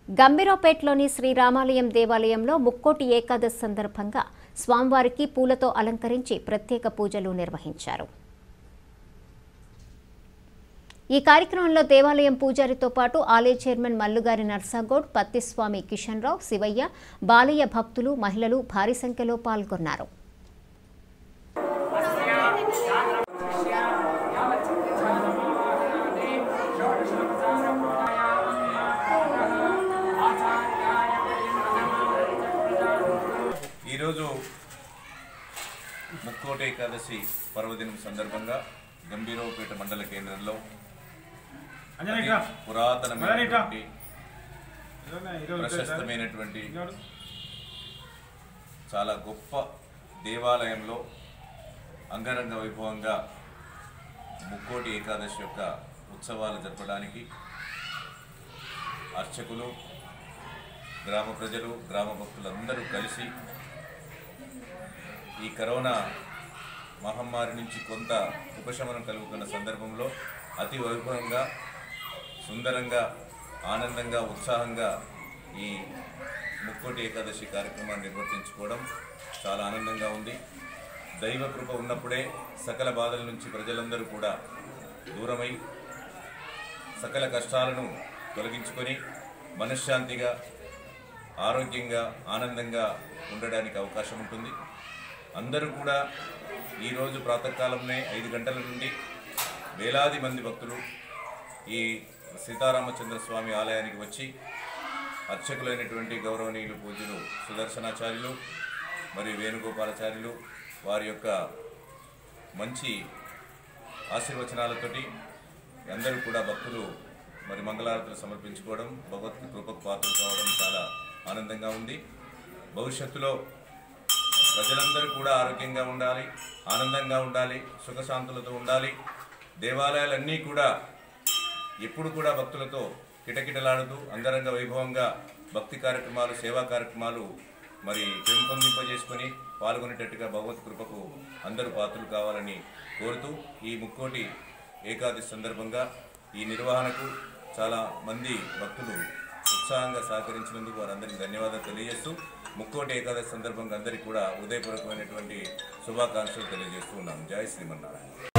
గంభీరావుపేటలోని శ్రీరామాలయం దేవాలయంలో ముక్కోటి ఏకాదశి సందర్భంగా స్వామివారికి పూలతో అలంకరించి ప్రత్యేక పూజలు నిర్వహించారు ఈ కార్యక్రమంలో దేవాలయం పూజారితో పాటు ఆలయ చైర్మన్ మల్లుగారి నర్సాగౌడ్ పత్తిస్వామి కిషన్ రావు శివయ్య బాలయ్య భక్తులు మహిళలు భారీ సంఖ్యలో పాల్గొన్నారు ఈరోజు ముక్కోటి ఏకాదశి పర్వదినం సందర్భంగా గంభీరావుపేట మండల కేంద్రంలో అతి పురాతనమైనటువంటి ప్రశస్తమైనటువంటి చాలా గొప్ప దేవాలయంలో అంగరంగ వైభవంగా ముక్కోటి ఏకాదశి యొక్క ఉత్సవాలు జరపడానికి అర్చకులు గ్రామ ప్రజలు గ్రామ భక్తులందరూ కలిసి ఈ కరోనా మహమ్మారి నుంచి కొంత ఉపశమనం కలుగుతున్న సందర్భంలో అతి వైభవంగా సుందరంగా ఆనందంగా ఉత్సాహంగా ఈ ముక్కోటి ఏకాదశి కార్యక్రమాన్ని నిర్వర్తించుకోవడం చాలా ఆనందంగా ఉంది దైవ కృప ఉన్నప్పుడే సకల బాధల నుంచి ప్రజలందరూ కూడా దూరమై సకల కష్టాలను తొలగించుకొని మనశ్శాంతిగా ఆరోగ్యంగా ఆనందంగా ఉండడానికి అవకాశం ఉంటుంది అందరూ కూడా ఈరోజు ప్రాతకాలంలో ఐదు గంటల నుండి వేలాది మంది భక్తులు ఈ సీతారామచంద్ర స్వామి ఆలయానికి వచ్చి అర్చకులైనటువంటి గౌరవనీయులు పూజ్యులు సుదర్శనాచార్యులు మరియు వేణుగోపాలాచార్యులు వారి యొక్క మంచి ఆశీర్వచనాలతోటి అందరూ కూడా భక్తులు మరి మంగళారతులు సమర్పించుకోవడం భగవత్ కృపకు పాత్రలు కావడం చాలా ఆనందంగా ఉంది భవిష్యత్తులో ప్రజలందరూ కూడా ఆరోగ్యంగా ఉండాలి ఆనందంగా ఉండాలి సుఖశాంతులతో ఉండాలి దేవాలయాలన్నీ కూడా ఎప్పుడు కూడా భక్తులతో కిటకిటలాడుతూ అంగరంగ వైభవంగా భక్తి కార్యక్రమాలు సేవా కార్యక్రమాలు మరి పెంపొందింపజేసుకొని పాల్గొనేటట్టుగా భగవత్ కృపకు అందరూ పాత్రలు కావాలని కోరుతూ ఈ ముక్కోటి ఏకాదశి సందర్భంగా ఈ నిర్వహణకు చాలా మంది భక్తులు ఉత్సాహంగా సహకరించినందుకు వారందరికీ ధన్యవాదాలు తెలియజేస్తూ ముక్కోటి ఏకాదశి సందర్భంగా అందరికీ కూడా ఉదయపూర్వకమైనటువంటి శుభాకాంక్షలు తెలియజేస్తూ ఉన్నాం జై శ్రీమన్నారాయణ